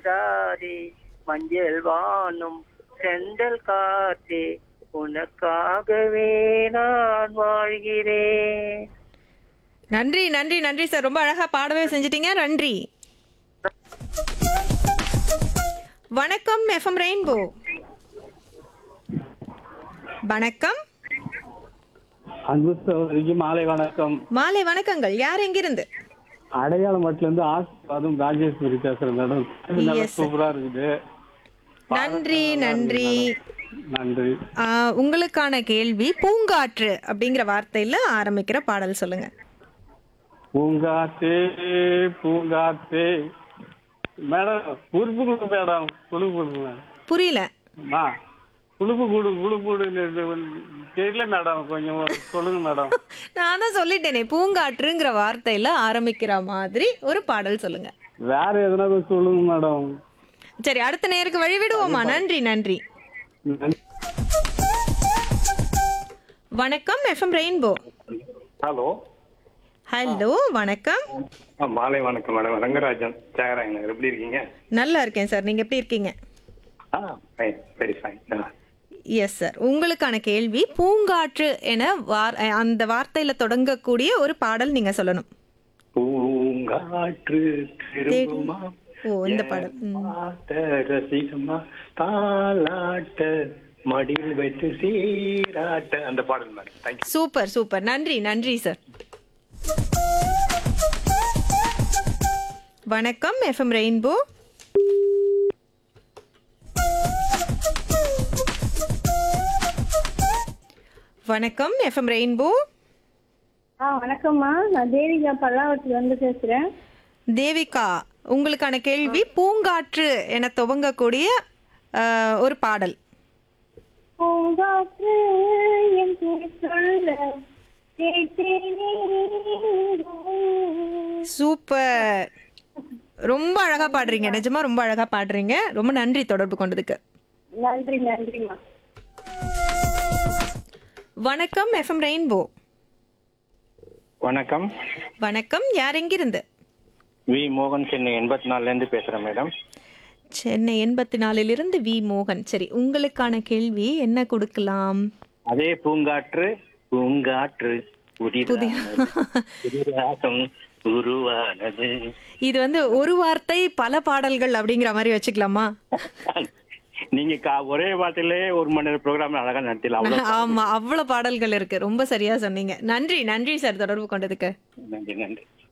எழுதாதே மஞ்சள் வானும் செந்தல் காற்றே உனக்காகவே நான் வாழ்கிறேன் நன்றி நன்றி நன்றி சார் ரொம்ப அழகா பாடவே செஞ்சிட்டீங்க நன்றி வணக்கம் எஃப்எம் ரெயின்போ வணக்கம் அன்பு சகோதரிக்கு மாலை வணக்கம் மாலை வணக்கங்கள் யார் எங்கிருந்து அடையாளம் மட்டும் இருந்து ஆசீர்வாதம் ராஜேஸ்வரி பேசுறேன் மேடம் நல்லா Yes, sir. சூப்பரா இருக்குது நன்றி நன்றி நன்றி ஆ, உங்களுக்கான கேள்வி பூங்காற்று அப்படிங்கிற வார்த்தையில ஆரம்பிக்கிற பாடல் சொல்லுங்க பூங்காத்தே பூங்காத்தே மேடம் உறுப்பு கொடு மேடம் குழுப்பு கொடுங்க புரியல மா குழுப்பு கூடு குழுப்பு தெரியல மேடம் கொஞ்சம் சொல்லுங்க மேடம் நான் தான் சொல்லிட்டேனே பூங்காற்றுங்கிற வார்த்தையில ஆரம்பிக்கிற மாதிரி ஒரு பாடல் சொல்லுங்க வேற எதனா கொஞ்சம் சொல்லுங்க மேடம் சரி அடுத்த நேருக்கு வழி விடுவோமா நன்றி நன்றி நன்றி. வணக்கம் எஃப்எம் ரெயின்போ ஹலோ ஹலோ வணக்கம் ஆ, மாலை வணக்கம் மேடம் ரங்கராஜன் தியாகராயன் நகர் எப்படி இருக்கீங்க நல்லா இருக்கேன் சார் நீங்க எப்படி இருக்கீங்க ஆ fine very fine yes sir உங்களுக்கான கேள்வி பூங்காற்று என வார் அந்த வார்த்தையில தொடங்கக்கூடிய ஒரு பாடல் நீங்க சொல்லணும் பூங்காற்று திரும்புமா ஓ இந்த பாடல் ம். பாட்ட ரசிகமா தாலாட்ட மடியில் வைத்து சீராட்ட அந்த பாடல் மேடம் தேங்க்யூ சூப்பர் சூப்பர் நன்றி நன்றி சார் வணக்கம் எஃப்எம் ரெயின்போ வணக்கம் எஃப்எம் ரெயின்போ ஆ வணக்கம்மா நான் தேவிகா பல்லாவரத்துல இருந்து பேசுறேன் தேவிகா உங்களுக்கான கேள்வி பூங்காற்று என துவங்கக்கூடிய அஹ், ஒரு பாடல் பூங்காற்று என் பேர் சொல்ல கேட்டேனே. சூப்பர் ரொம்ப அழகா பாடுறீங்க நிஜமா ரொம்ப அழகா பாடுறீங்க ரொம்ப நன்றி தொடர்பு கொண்டதுக்கு நன்றி நன்றிம்மா வணக்கம் எஃப்எம் ரெயின்போ வணக்கம் வணக்கம் யார் எங்கிருந்து வி மோகன் சென்னை எண்பத்தி நாலுல இருந்து பேசுறேன் மேடம் சென்னை எண்பத்தி நாலிலிருந்து வி மோகன் சரி உங்களுக்கான கேள்வி என்ன கொடுக்கலாம் அதே பூங்காற்று பூங்காற்று புதிதானது புதிராகம் உருவானது இது வந்து ஒரு வார்த்தை பல பாடல்கள் அப்படிங்கிற மாதிரி வச்சுக்கலாமா நீங்க கா- ஒரே வார்த்தையிலே ஒரு மணி நேரம் ப்ரோக்ராம் அழகா நடத்தலாம் அவ்வளவு ஆமா அவ்வளவு பாடல்கள் இருக்கு ரொம்ப சரியா சொன்னீங்க நன்றி நன்றி சார் தொடர்பு கொண்டதுக்கு நன்றி நன்றி